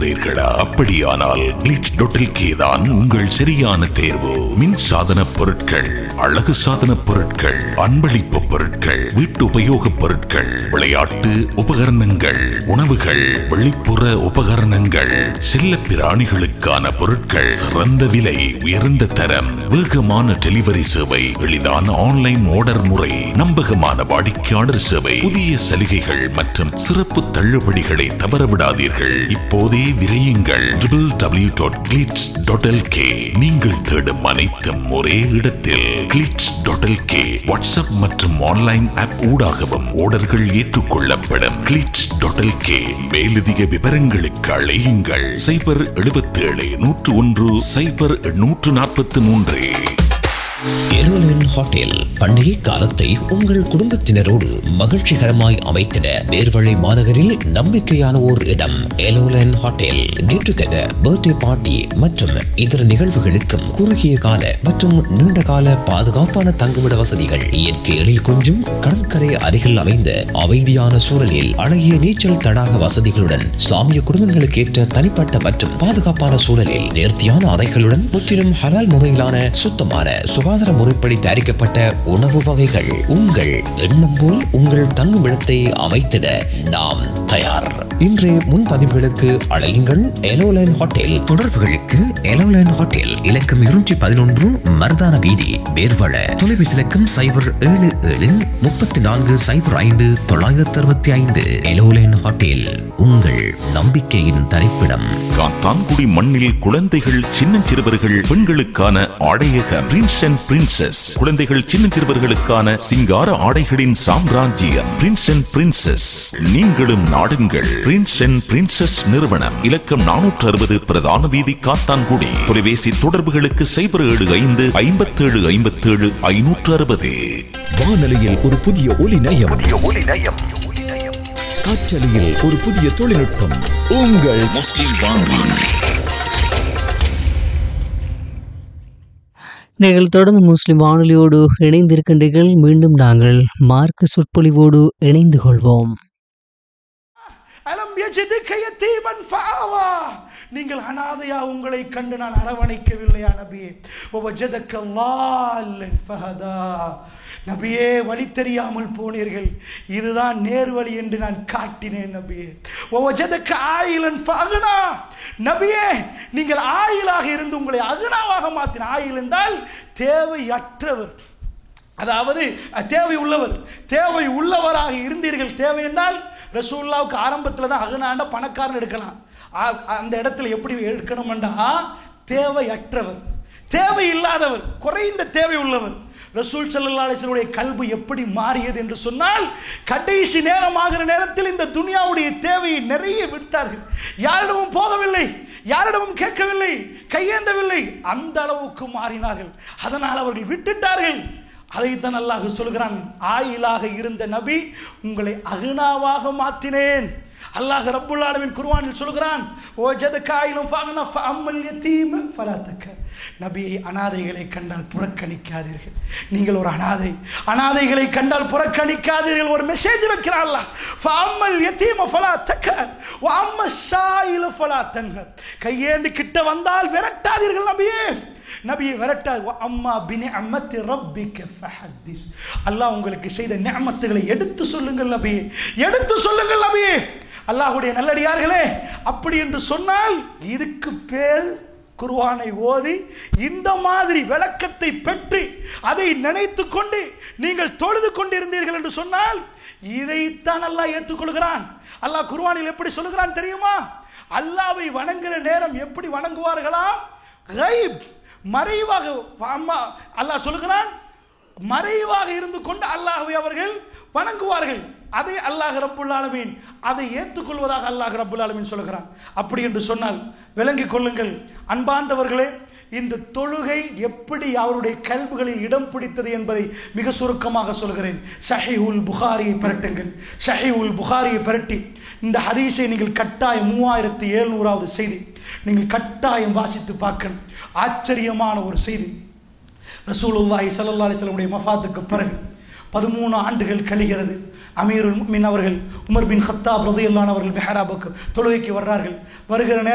தேடுகிறீர்களா அப்படியானால் கிளிட்ஸ் டொட்டில் தான் உங்கள் சரியான தேர்வு மின் சாதன பொருட்கள் அழகு சாதன பொருட்கள் அன்பளிப்பு பொருட்கள் வீட்டு உபயோக பொருட்கள் விளையாட்டு உபகரணங்கள் உணவுகள் வெளிப்புற உபகரணங்கள் செல்ல பிராணிகளுக்கான பொருட்கள் சிறந்த விலை உயர்ந்த தரம் வேகமான டெலிவரி சேவை எளிதான ஆன்லைன் ஆர்டர் முறை நம்பகமான வாடிக்கையாளர் சேவை புதிய சலுகைகள் மற்றும் சிறப்பு தள்ளுபடிகளை தவறவிடாதீர்கள் இப்போதே விரையுங்கள் டபிள்யூ டாட் கிளிட்ஸ் கே நீங்கள் தேடும் அனைத்தும் ஒரே இடத்தில் கிளிட்ஸ் கே வாட்ஸ்அப் மற்றும் ஆன்லைன் ஆப் ஊடாகவும் ஆர்டர்கள் ஏற்றுக்கொள்ளப்படும் கிளிட்ஸ் கே மேலதிக விவரங்களுக்கு அழையுங்கள் சைபர் 77 நூற்று ஒன்று சைபர் நூற்று நாற்பத்தி மூன்று எருலன் ஹோட்டல் பண்டிகை காலத்தை உங்கள் குடும்பத்தினரோடு மகிழ்ச்சிகரமாய் அமைத்திட நேர்வழி மாநகரில் நம்பிக்கையான ஓர் இடம் எலோலன் hotel get together birthday party மற்றும் இதர நிகழ்வுகளுக்கும் குறுகிய கால மற்றும் நீண்ட கால பாதுகாப்பான தங்குமிட வசதிகள் இயற்கை எழில் கொஞ்சும் கடற்கரை அருகில் அமைந்த அமைதியான சூழலில் அழகிய நீச்சல் தடாக வசதிகளுடன் இஸ்லாமிய குடும்பங்களுக்கு ஏற்ற தனிப்பட்ட மற்றும் பாதுகாப்பான சூழலில் நேர்த்தியான அறைகளுடன் முற்றிலும் ஹலால் முறையிலான சுத்தமான சுகாதார முறைப்படி தயாரிக்கப்பட்ட உணவு வகைகள் உங்கள் எண்ணம் போல் உங்கள் தங்குமிடத்தை அமைத்திட நாம் தயார் இன்றைய முன்பதிவுகளுக்கு அழையுங்கள் எலோலைன் ஹோட்டல் தொடர்புகளுக்கு எலோலைன் ஹோட்டல் இலக்கம் இருநூற்றி பதினொன்று மருதான வீதி வேர்வள தொலைபேசி இலக்கம் சைபர் ஏழு ஏழு முப்பத்தி நான்கு சைபர் ஐந்து தொள்ளாயிரத்தி அறுபத்தி ஐந்து எலோலைன் ஹோட்டல் உங்கள் நம்பிக்கையின் தரிப்பிடம் காத்தான்குடி மண்ணில் குழந்தைகள் சின்னஞ்சிறுவர்கள் பெண்களுக்கான ஆடையக பிரின்ஸ் அண்ட் பிரின்சஸ் குழந்தைகள் சின்னஞ்சிறுவர்களுக்கான சிங்கார ஆடைகளின் சாம்ராஜ்யம் பிரின்ஸ் அண்ட் பிரின்சஸ் நீங்களும் நாடுங்கள் பிரின்ஸ் அண்ட் பிரின்சஸ் நிறுவனம் இலக்கம் நானூற்று அறுபது பிரதான வீதி காத்தான்குடி தொலைபேசி தொடர்புகளுக்கு சைபர் ஏழு ஐந்து ஐம்பத்தேழு ஐம்பத்தேழு ஐநூற்று அறுபது வானொலியில் ஒரு புதிய ஒலி நயம் காற்றலையில் ஒரு புதிய தொழில்நுட்பம் உங்கள் முஸ்லிம் வானொலி நீங்கள் தொடர்ந்து முஸ்லிம் வானொலியோடு இணைந்திருக்கின்றீர்கள் மீண்டும் நாங்கள் மார்க்க சொற்பொழிவோடு இணைந்து கொள்வோம் அலம் யஜிதுக யதீமன் ஃபஆவா நீங்கள் அனாதையா உங்களை கண்டு நான் அரவணைக்கவில்லையா நபியே வஜதக்க லால்லன் ஃபஹதா நபியே வழி தெரியாமல் போனீர்கள் இதுதான் நேர்வழி என்று நான் காட்டினேன் நபியே வஜதக்க ஆயிலன் ஃபஅக்னா நபியே நீங்கள் ஆயிலாக இருந்து உங்களை அகுனாவாக மாற்றின ஆயில் என்றால் தேவையற்றவர் அதாவது அஹ், தேவை உள்ளவர் தேவை உள்ளவராக இருந்தீர்கள் தேவை என்றால் ரசூல்லாவுக்கு ஆரம்பத்தில் தான் அகனாண்ட பணக்காரன் எடுக்கலாம் ஆ- அந்த இடத்துல எப்படி எடுக்கணும்டா தேவையற்றவர் தேவை இல்லாதவர் குறைந்த தேவை உள்ளவர் ரசூல் சல்லா அலிஸ்வருடைய கல்பு எப்படி மாறியது என்று சொன்னால் கடைசி நேரமாகிற நேரத்தில் இந்த துனியாவுடைய தேவையை நிறைய விட்டார்கள் யாரிடமும் போகவில்லை யாரிடமும் கேட்கவில்லை கையேந்தவில்லை அந்த அளவுக்கு மாறினார்கள் அதனால் அவர்கள் விட்டுட்டார்கள் அதைத்தான் அல்லாஹ் சொல்கிறான் ஆயிலாக இருந்த நபி உங்களை அகுனாவாக மாற்றினேன் அல்லாஹ் ரப்புல் ஆலமீன் குர்ஆனில் சொல்கிறான் ஓ ஜதகாயிலும் ஃபஅனா ஃபஅம்மல் யதீம ஃபலா தக்க நபியை அனாதைகளை கண்டால் புறக்கணிக்காதீர்கள் நீங்கள் ஒரு அனாதை அனாதைகளை கண்டால் புறக்கணிக்காதீர்கள் ஒரு மெசேஜ் வைக்கிறான் அல்லாஹ் ஃபஅம்மல் யதீம ஃபலா தக்க வ அம்ம ஷாயில ஃபலா தன்ஹர் கையேந்து கிட்ட வந்தால் விரட்டாதீர்கள் நபியே நபியை விரட்டாது வ அம்மா பினி அம்மத்தி ரப்பிக்க ஃபஹத்திஸ் அல்லாஹ் உங்களுக்கு செய்த நிஅமத்துகளை எடுத்து சொல்லுங்கள் நபியே எடுத்து சொல்லுங்கள் நபியே அல்லாஹ்வுடைய நல்லடியார்களே அப்படி என்று சொன்னால் இதுக்கு பேர் குர்ஆனை ஓதி இந்த மாதிரி விளக்கத்தை பெற்று அதை நினைத்து கொண்டு நீங்கள் தொழுது கொண்டிருந்தீர்கள் என்று சொன்னால் இதைத்தான் அல்லாஹ் ஏற்றுக்கொள்கிறான் அல்லாஹ் குர்ஆனில் எப்படி சொல்லுகிறான் தெரியுமா அல்லாவை வணங்குற நேரம் எப்படி வணங்குவார்களாம் கைப் மறைவாக அம்மா அல்லாஹ் சொல்லுகிறான் மறைவாக இருந்து கொண்டு அல்லாஹ்வை அவர்கள் வணங்குவார்கள் அதை அல்லாஹ் ரப்புல் ஆலமீன் அதை ஏற்றுக்கொள்வதாக அல்லாஹ் ரப்புல் ஆலமீன் சொல்லுகிறான் அப்படி என்று சொன்னால் விளங்கிக் கொள்ளுங்கள் அன்பார்ந்தவர்களே இந்த தொழுகை எப்படி அவருடைய கல்விகளில் இடம் பிடித்தது என்பதை மிக சுருக்கமாக சொல்கிறேன் ஷஹி உல் புகாரியை பெரட்டுங்கள் ஷஹி உல் புகாரியை பெரட்டி இந்த ஹதீஸை நீங்கள் கட்டாயம் மூவாயிரத்தி எழுநூறாவது செய்தி நீங்கள் கட்டாயம் வாசித்து பார்க்கணும் ஆச்சரியமான ஒரு செய்தி ரசூலுல்லாஹி ஸல்லல்லாஹு அலைஹி வஸல்லம் மஃபாத்துக்கு பிறகு பதிமூணு ஆண்டுகள் கழிகிறது அமீருல் முஃமின் அவர்கள் உமர் பின் ஹத்தாப் ரதியல்லான் அவர்கள் மெஹராபுக்கு தொழுகைக்கு வர்றார்கள் வருகிற நேரம்